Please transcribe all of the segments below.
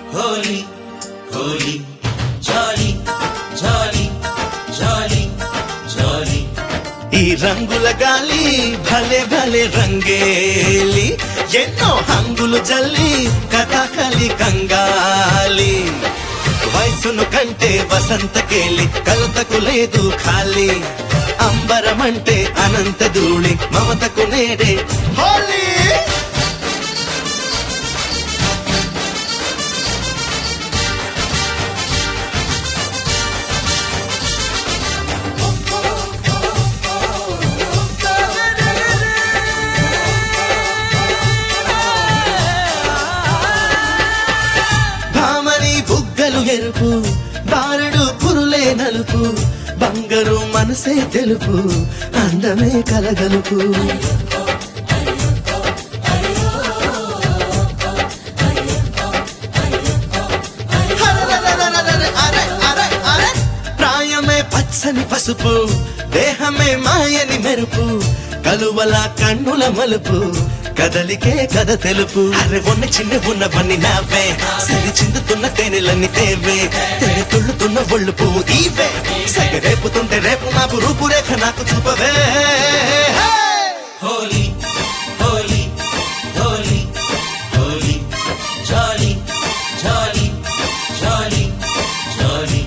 హోలీ హోలీ జాలి జాలి జాలి జాలి ఈ రంగుల గాలి భలే భలే రంగేలి ఎన్నో హంగులు జల్లి కథకలి కంగాలి వయసును కంటే వసంత కేలి కలతకు లేదు ఖాళీ అంబరమంటే అనంత ధూళి మమతకు నేడే హోలీ భామని బుగ్గలు ఎరుపు బారుడు పురులే నలుపు బంగారు మనసే తెలుపు అందమే కలగలుపు అరెరెరెరెరెరె, అరె, అరె, అరె. ప్రాయమే పచ్చని పసుపు దేహమే మాయని మెరుపు కలువల కన్నుల మలుపు కదలికే కథ తెలుపు అరే ఉన్న చిన్న ఉన్నవన్నీ నావే సరి చిందుతున్న తేనెలన్నీ తేవే తెర తుళ్ళుతున్న ఒళ్ళు పువ్వు ఈవే సగ రేపుతుంటే రేపు మాకు రూపురేఖ నాకు చూపవే హోలీ హోలీ హోలీ హోలీ జాలి జాలి జాలి జాలి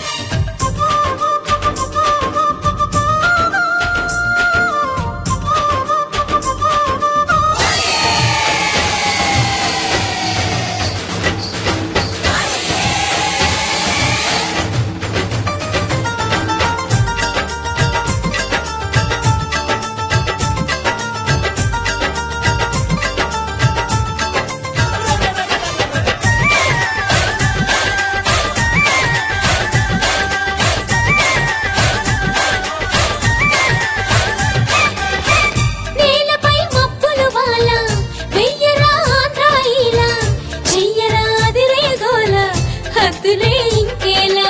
నేలపై మబ్బులు వాల వెయ్యరా ఆంధ్రాయిలా చెయ్యరా అదిరే గోల హద్దులే ఇంకేలా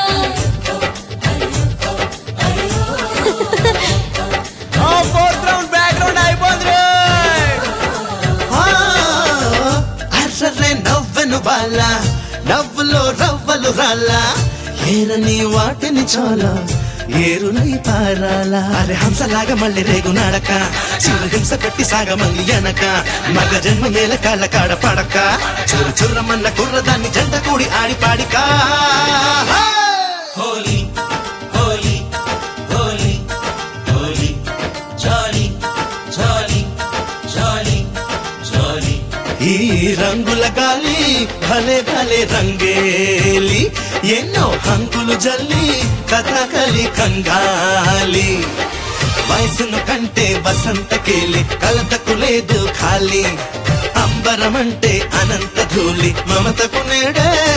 ఫోర్త్ రౌండ్ బ్యాక్గ్రౌండ్ అయిపోతుంది ఆ, అర్రరే నవ్వెను బాల నవ్వులో రవ్వలు రాలా ఏరని వాటిని చాలా ఏరులై పారాలా అరే హంసలాగా మళ్ళీ రేగు నాడక చిరు హింస పెట్టి సాగమంది అనక మగ జన్మ నేల కాళ్ళ కాడ పడక చురు చుర్రమన్న కుర్రదాన్ని జంట కూడి ఆడి పాడికా హోలీ హోలీ హోలీ హోలీ జాలి జాలి జాలి జాలి ఈ రంగుల గాలి భలే భలే రంగేలి ఎన్నో హంగులు జల్లి కథకలి కంగాలి వయసును కంటే వసంత కేలి కలతకు లేదు ఖాళీ అంబరమంటే అనంత ధూళి మమతకు నేడే